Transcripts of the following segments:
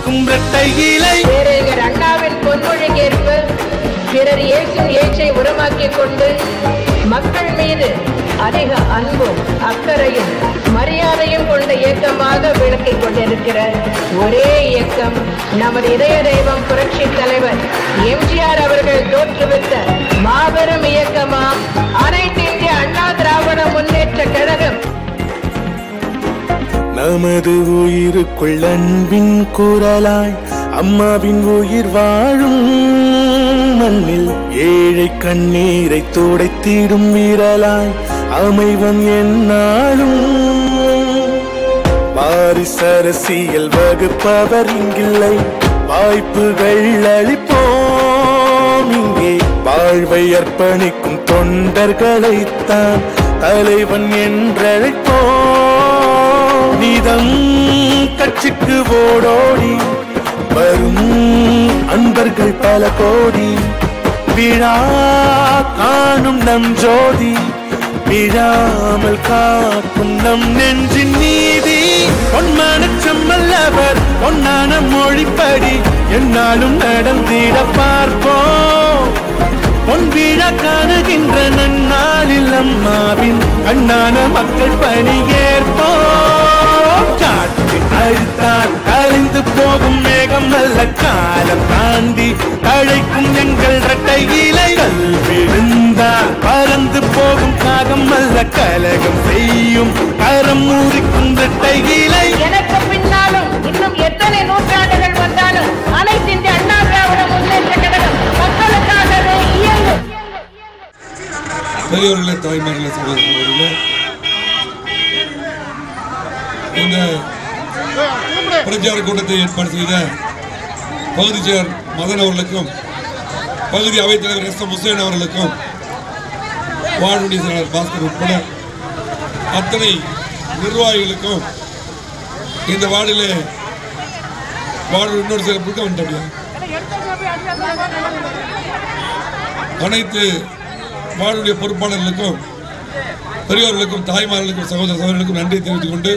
முறிக்கும் இரட்டை இலை பேரறிஞர் அண்ணாவின் பொன்மொழிக்கேற்ப பிறர் ஏற்றும் ஏற்றை உரமாக்கிக் கொண்டு மக்கள் மீது அதிக அன்பும் அக்கறையும் மரியாதையும் கொண்ட இயக்கமாக விளக்கிக் கொண்டிருக்கிற ஒரே இயக்கம் நமது இதய தெய்வம் புரட்சி தலைவர் எம்ஜிஆர் அவர்கள் தோற்றுவித்த மாபெரும் இயக்கமாம் அனைத்து இந்திய அண்ணா திராவிட முன்னேற்ற கழகம் நமது உயிருக்குள் அன்பின் குரலாய் அம்மாவின் உயிர் வாழும் மண்ணில் ஏழை கண்ணீரை துடைத்திடும் வீரலாய் அமைவன் என்னாலும் வாரிசரசியல் வகுப்பவர் இங்கில்லை வாய்ப்புகள் அளிப்போம் இங்கே வாழ்வை அர்ப்பணிக்கும் தொண்டர்களைத்தான் தலைவன் என்றழைப்போம் நிதம் கட்சிக்கு ஓடோடி வரும் அன்பர்கள் பல கோடி விழா காணும் நம் ஜோதி விழாமல் காக்கும் நம் நெஞ்சின் நீதி பொன்மான செம்மல்லவர் பொன்னான மொழிப்படி என்னாலும் நடந்திட பார்ப்போம் பொன் விழா காணுகின்ற நன்னாளில் அம்மாவின் கண்ணான மக்கள் பணியேற்போம் காற்று அழுத்தால் கலைந்து போகும் மேகம் நல்ல காலம் தாண்டி அழைக்கும் எங்கள் இரட்டை இலைகள் விழுந்தால் பறந்து போகும் காகம் அல்ல கலகம் செய்யும் கரம் முறிக்கும் இரட்டை இலை எனக்கு பின்னாலும் இன்னும் எத்தனை நூற்றாண்டுகள் வந்தாலும் அனைத்து இந்திய அண்ணா திராவிட முன்னேற்ற கழகம் மக்களுக்காகவே இயங்கும் பெரியவர்களே தாய்மார்களே சகோதரர்களே இந்த பிரச்சார கூட்டத்தை ஏற்பாடு செய்த பகுதி செயலர் மதன் அவர்களுக்கும் பகுதி அவைத் தலைவர் எஸ் எம் ஹுசேன் அவர்களுக்கும் வானொலி செயலாளர் பாஸ்கர் உட்பட அத்தனை நிர்வாகிகளுக்கும் இந்த வார்டிலே வார்டு இன்னொரு சில புக்க வந்துட்டோம் அனைத்து வார்டுடைய பொறுப்பாளர்களுக்கும் பெரியவர்களுக்கும் தாய்மார்களுக்கும் சகோதர சகோதரர்களுக்கும் நன்றி தெரிவித்துக் கொண்டு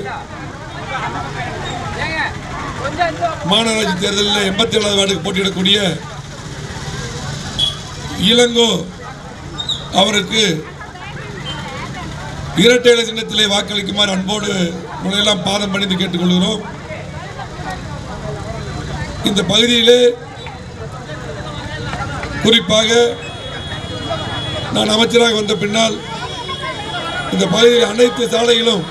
மாநகராட்சி தேர்தலில் எண்பத்தி ஏழாவது வார்டுக்கு போட்டியிடக்கூடிய இளங்கோ அவருக்கு இரட்டை இலை சின்னத்திலே வாக்களிக்குமாறு அன்போடு உங்களையெல்லாம் பாதம் பணிந்து கேட்டுக்கொள்கிறோம் இந்த பகுதியிலே குறிப்பாக நான் அமைச்சராக வந்த பின்னால் இந்த பகுதியில் அனைத்து சாலைகளும்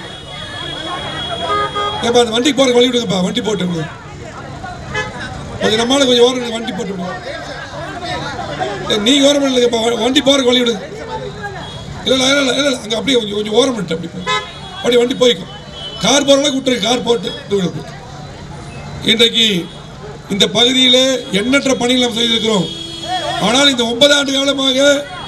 ஏப்பா அந்த வண்டி போற வழி விடுங்கப்பா வண்டி போட்டு விடுங்க. கொஞ்சம் நம்மளால கொஞ்சம் ஓரம் விடுங்க, வண்டி போட்டு விடுங்க. ஏய், நீங்க ஓரம் இல்லைங்கப்பா வண்டி போற வழி விடுங்க இல்லை இல்லை இல்லை இல்லை இல்லை அங்கே அப்படியே கொஞ்சம் கொஞ்சம் ஓரம் பண்ணிட்டு அப்படி போய் அப்படியே வண்டி போய்க்கும் கார் போகிற அளவுக்கு விட்டுருக்கு கார் போட்டு விட்டு இன்றைக்கு இந்த பகுதியில் எண்ணற்ற பணிகள் நாம் செய்திருக்கிறோம் ஆனால் இந்த ஒன்பது ஆண்டு காலமாக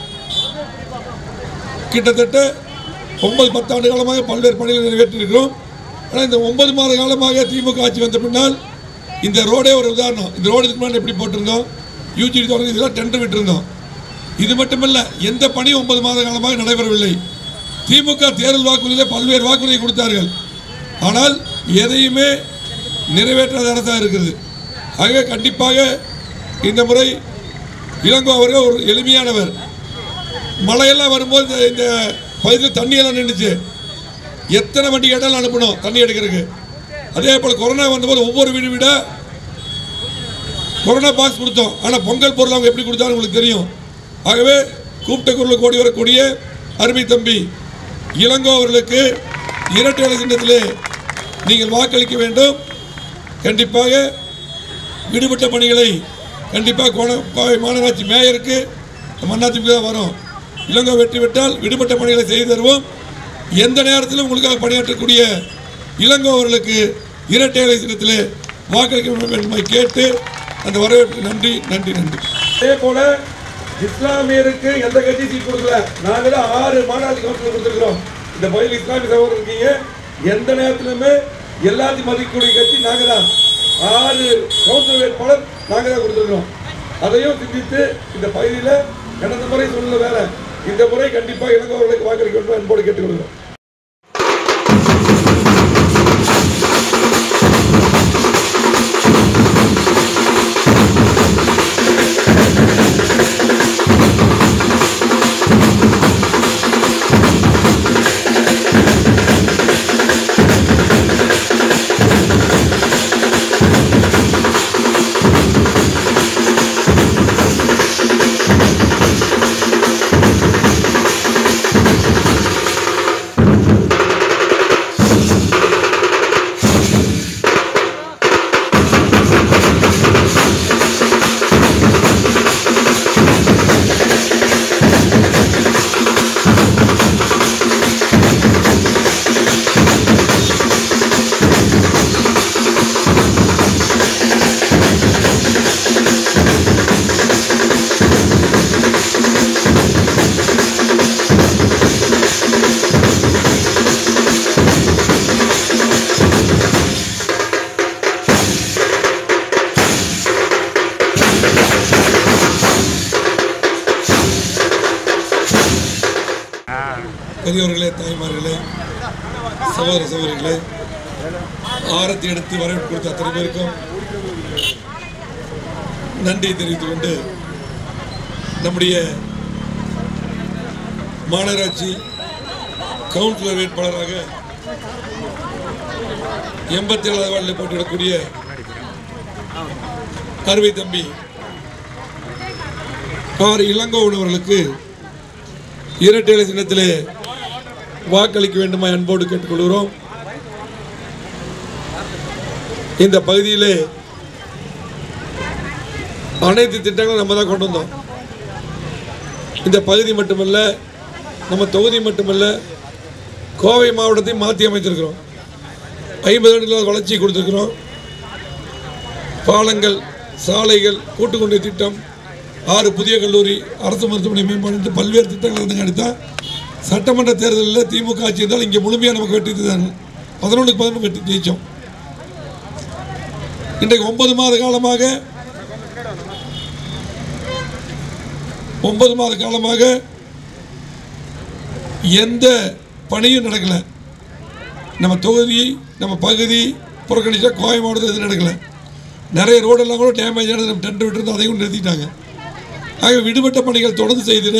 கிட்டத்தட்ட ஒன்பது பத்தாண்டு காலமாக பல்வேறு பணிகளை நிறைவேற்றியிருக்கிறோம் ஆனால் இந்த ஒன்பது மாத காலமாக திமுக ஆட்சி வந்த பின்னால் இந்த ரோடே ஒரு உதாரணம் இந்த ரோடு இதுக்கு முன்னாடி எப்படி போட்டிருந்தோம் யூஜிடி தொடங்கி இதெல்லாம் டெண்டர் விட்டிருந்தோம் இது மட்டுமல்ல எந்த பணியும் ஒன்பது மாத காலமாக நடைபெறவில்லை திமுக தேர்தல் வாக்குறுதியிலே பல்வேறு வாக்குறுதி கொடுத்தார்கள் ஆனால் எதையுமே நிறைவேற்றாத அரசாக இருக்கிறது ஆகவே கண்டிப்பாக இந்த முறை இளங்கோ அவர்கள் ஒரு எளிமையானவர் மழையெல்லாம் வரும்போது இந்த- இந்த பகுதியில் தண்ணியெல்லாம் நின்றுச்சு எத்தனை வண்டி கேட்டாலும் அனுப்பணும் தண்ணி எடுக்கிறதுக்கு அதே போல் கொரோனா வந்தபோது ஒவ்வொரு வீடு வீட கொரோனா பாக்ஸ் கொடுத்தோம் ஆனால் பொங்கல் பொருள் அவங்க எப்படி கொடுத்தாலும் உங்களுக்கு தெரியும் ஆகவே கூப்பிட்ட குரலுக்கு ஓடி வரக்கூடிய அருமை தம்பி இளங்கோ அவர்களுக்கு இரட்டை இலை சின்னத்திலே நீங்கள் வாக்களிக்க வேண்டும் கண்டிப்பாக விடுபட்ட பணிகளை கண்டிப்பாக கோண கோவை மாநகராட்சி மேயருக்கு மன்னாதிமுக தான் வரும் இளங்கோ வெற்றி பெற்றால் விடுபட்ட பணிகளை செய்து தருவோம் எந்த நேரத்திலும் உங்களுக்காக பணியாற்றக்கூடிய இளங்கோ அவர்களுக்கு இரட்டை இலை சின்னத்திலே வாக்களிக்க வேண்டும் என்பதை கேட்டு அந்த வரவேற்பு நன்றி நன்றி நன்றி அதே போல இஸ்லாமியருக்கு எந்த கட்சி சீட் கொடுக்கல நாங்கள் தான் ஆறு மாநாடு கவுன்சிலர் கொடுத்துருக்கிறோம் இந்த பகுதியில் இஸ்லாமிய சகோதரர் இருக்கீங்க எந்த நேரத்திலுமே எல்லாத்தையும் மதிக்கக்கூடிய கட்சி நாங்கள் தான் ஆறு கவுன்சிலர் வேட்பாளர் நாங்கள் தான் கொடுத்துருக்கிறோம் அதையும் சிந்தித்து இந்த பகுதியில் கடந்த முறை சூழ்நிலை வேற இந்த முறை கண்டிப்பாக இளங்கோவர்களுக்கு வாக்களிக்க வேண்டும் என்போடு கேட்டுக்கொள்கிறோம் பெரியவர்களே தாய்மார்களே சகோதர சகோதரிகளே ஆரத்தி எடுத்து வரவேற்பு கொடுத்த அத்தனை பேருக்கும் நன்றி தெரிவித்துக் கொண்டு நம்முடைய மாநகராட்சி கவுன்சிலர் வேட்பாளராக எண்பத்தி ஏழாவது வார்டில் போட்டியிடக்கூடிய அருமை தம்பி ஆர் இளங்கோவன் அவர்களுக்கு இரட்டை இலை சின்னத்திலே வாக்களிக்க வேண்டுமா அன்போடு கேட்டுக்கொள்கிறோம் இந்த பகுதியிலே அனைத்து திட்டங்களும் நம்ம தான் கொண்டு வந்தோம் இந்த பகுதி மட்டுமல்ல நம்ம தொகுதி மட்டுமல்ல கோவை மாவட்டத்தையும் மாற்றி அமைச்சிருக்கிறோம் ஐம்பது ஆண்டுகளாக வளர்ச்சி கொடுத்துருக்குறோம் பாலங்கள் சாலைகள் கூட்டுக்கொண்டை திட்டம் ஆறு புதிய கல்லூரி அரசு மருத்துவமனை மேம்பாடு பல்வேறு திட்டங்கள் வந்து அடுத்தா சட்டமன்ற தேர்தலில் திமுக ஆட்சி இருந்தால் இங்கே முழுமையாக நமக்கு வெற்றி தான் பதினொன்றுக்கு பதினொன்று வெற்றி ஜெயிச்சோம் இன்றைக்கு ஒன்பது மாத காலமாக ஒன்பது மாத காலமாக எந்த பணியும் நடக்கல நம்ம தொகுதி நம்ம பகுதி புறக்கணிச்சா கோவை மாவட்டத்தில் எதுவும் நடக்கல நிறைய ரோடெல்லாம் கூட டேமேஜ் ஆனது நம்ம டெண்டர் விட்டுருந்து அதையும் நிறுத்திட்டாங்க ஆக விடுபட்ட பணிகள் தொடர்ந்து செய்திட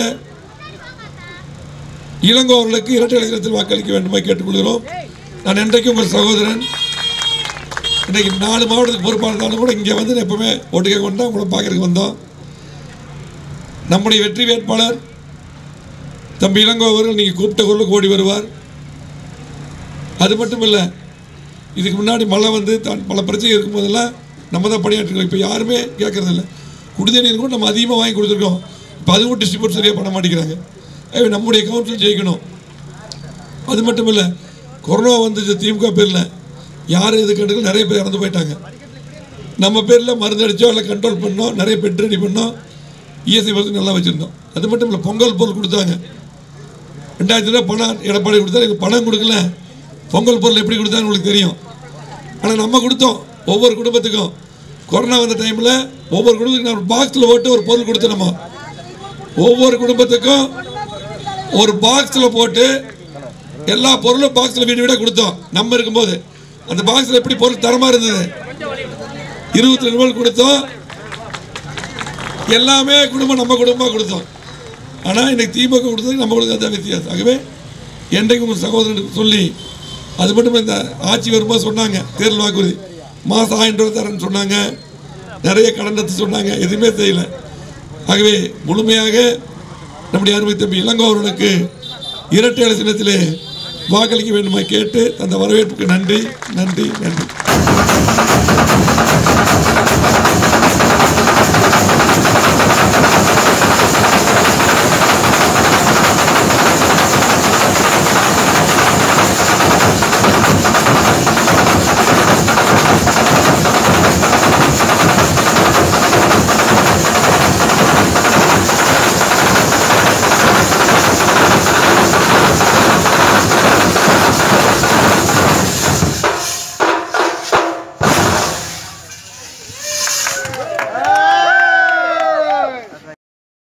இளங்கோ அவர்களுக்கு இரட்டை இலக்கணத்தில் வாக்களிக்க வேண்டுமா கேட்டுக்கொள்கிறோம் நான் இன்றைக்கு உங்கள் சகோதரன் இன்னைக்கு நாலு மாவட்டத்துக்கு பொறுப்பாக இருந்தாலும் கூட இங்கே வந்து நான் எப்பவுமே ஓட்டு கேட்க வந்தோம் உங்களை பார்க்கறதுக்கு வந்தோம் நம்முடைய வெற்றி வேட்பாளர் தம்பி இளங்கோ அவர்கள் நீங்கள் கூப்பிட்ட குரலுக்கு ஓடி வருவார் அது மட்டும் இல்லை இதுக்கு முன்னாடி மழை வந்து தான் பல பிரச்சனை இருக்கும்போதெல்லாம் நம்ம தான் பணியாற்றிருக்கோம் இப்போ யாருமே கேட்கறதில்ல குடிதண்ணீர் கூட நம்ம அதிகமாக வாங்கி கொடுத்துருக்கோம் இப்போ அதுவும் டிஸ்ட்ரிபியூட் சரியாக பண்ண மாட்டேங்கிறாங்க எனவே நம்முடைய கவுன்சில் ஜெயிக்கணும் அது மட்டும் இல்லை கொரோனா வந்துச்சு திமுக பேரில் யார் இது கண்டுகள் நிறைய பேர் இறந்து போயிட்டாங்க நம்ம பேரில் மருந்து அடித்தோம் இல்லை கண்ட்ரோல் பண்ணோம் நிறைய பெட் ரெடி பண்ணோம் இஎஸ்ஐ வசதி நல்லா வச்சுருந்தோம் அது மட்டும் இல்லை பொங்கல் பொருள் கொடுத்தாங்க ரெண்டாயிரத்தி ரூபா பணம் எடப்பாடி கொடுத்தா எங்கள் பணம் கொடுக்கல பொங்கல் பொருள் எப்படி கொடுத்தான்னு உங்களுக்கு தெரியும் ஆனால் நம்ம கொடுத்தோம் ஒவ்வொரு குடும்பத்துக்கும் கொரோனா வந்த டைமில் ஒவ்வொரு குடும்பத்துக்கும் நான் பாக்ஸில் போட்டு ஒரு பொருள் கொடுத்தோம் நம்ம ஒவ்வொரு குடும்பத்துக்கும் ஒரு பாக்ஸில் போட்டு எல்லா பொருளும் பாக்ஸில் வீடு வீடாக கொடுத்தோம் நம்ம இருக்கும்போது அந்த பாக்ஸில் எப்படி பொருள் தரமாக இருந்தது இருபத்தி ரெண்டு ரூபாய் கொடுத்தோம் எல்லாமே குடும்பம் நம்ம குடும்பமாக கொடுத்தோம் ஆனால் இன்னைக்கு திமுக கொடுத்தது நம்ம கொடுத்தது தான் வித்தியாசம் ஆகவே என்றைக்கும் உங்கள் சகோதரனுக்கு சொல்லி அது மட்டும் இல்ல, இந்த ஆட்சி வரும்போது சொன்னாங்க தேர்தல் வாக்குறுதி மாதம் ஆயிரம் ரூபாய் தரேன்னு சொன்னாங்க நிறைய கடன் ரத்து சொன்னாங்க எதுவுமே செய்யல ஆகவே முழுமையாக நம்முடைய அருமை தம்பி இளங்கோ அவர்களுக்கு இரட்டை இலை சின்னத்திலே வாக்களிக்க வேண்டுமா கேட்டு அந்த வரவேற்புக்கு நன்றி நன்றி நன்றி